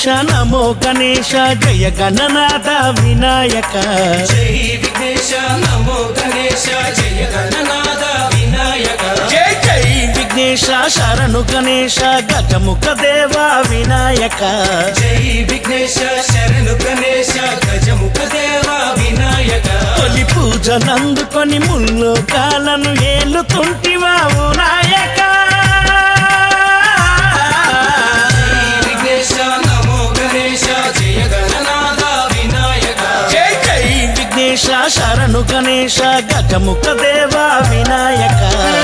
నమో గణేశ జయ గణనాథ వినాయక జై విఘ్నేశ నమో గణేశ జయ గణనాథ వినాయక జై జై విఘ్నేశ శరణు గణేశ గజముఖ దేవ వినాయక జై విఘ్నేశ శరణు గణేశ గజముఖ దేవ వినాయక తొలి పూజలందుకొని ముల్లో కాలను ఏలుతుంటివా ఓ నాయక విఘ్నేశ నమో గణేశ జయ గణనాథ వినాయక జై జై విఘ్నేశ శరణు గణేశ గజముఖ దేవ వినాయక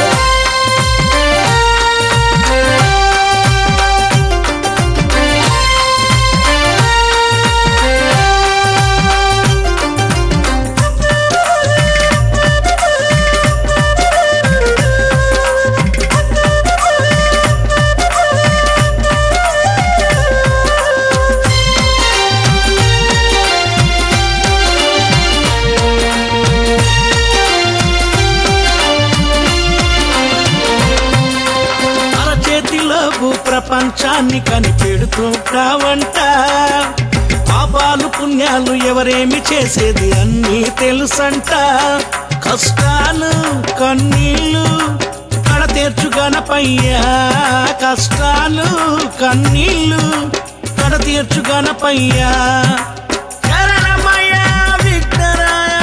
అరచేతిలో భూ ప్రపంచాన్ని కనిపెడుతుంటావంట పాపాలు పుణ్యాలు ఎవరేమి చేసేది అన్నీ తెలుసంట కష్టాలు కన్నీళ్ళు కడ తీర్చు గణపయ్యా కష్టాలు కన్నీళ్ళు కడ తీర్చు గణపయ్యా శరణమయ్యా విఘ్నరాయ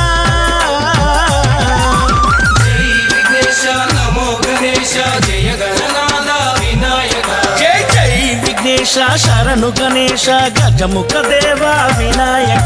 జై విఘ్నేశ నమో గణేశ జయ గణనాథ వినాయక జై జై విఘ్నేశ శరణు గణేశ గజముఖ దేవ వినాయక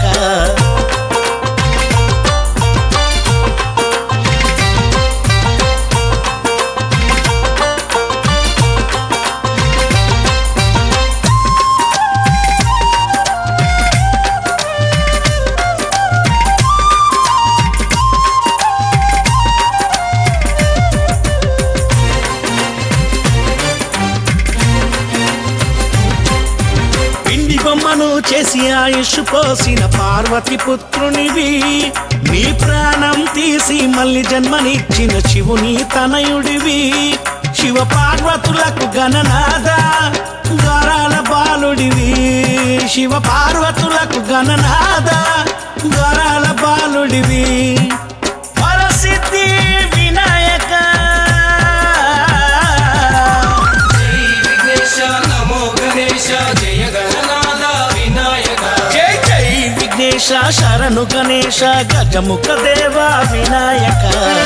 పిండి బొమ్మను చేసి ఆయుష్ పోసిన పార్వతి పుత్రునివి నీ ప్రాణం తీసి మళ్ళీ జన్మనిచ్చిన శివుని తనయుడివి శివ పార్వతులకు గణనాథ గరాల బాలుడివి శివ పార్వతులకు గణనాథ గరాల బాలుడివి పరసిద్ధి వినాయక జై విఘ్నేశ నమో గణేశ జయ గణనాథ వినాయక జై జై విఘ్నేశ శరణు గణేశ గజముఖ దేవ వినాయక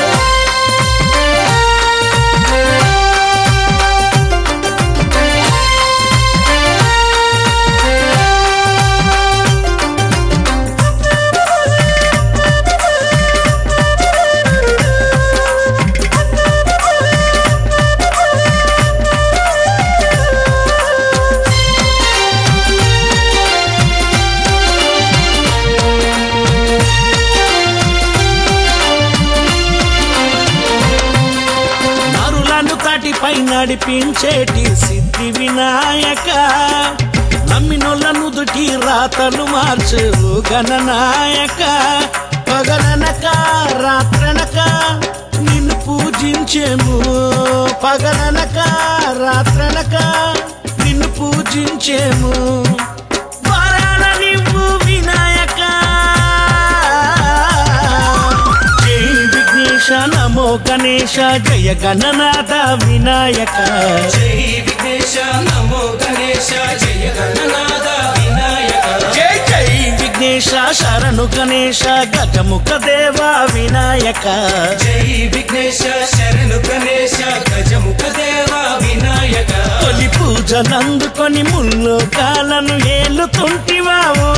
నరులను తాటిపై నడిపించేటి సిద్ధి వినాయక నమ్మినోళ్ళ నుదుటి రాతలు మార్చు గణనాయక పగలనక రాత్రనక నిన్ను పూజించేము పగలనక రాత్రనక నిన్ను పూజించేము వరాల నివ్వు వినాయక జై విఘ్నేశ నమో గణేశ జయ గణనాథ వినాయక జై విఘ్నేశ నమో గణేశ జయ గణనాథ వినాయక జై జై విఘ్నేశ శరణు గణేశ గజముఖ దేవ వినాయక జై విఘ్నేశ శరణు గణేశ గజముఖ దేవ వినాయక తొలి పూజలందుకొని ముల్లో కాలను ఏలుతుంటివా ఓ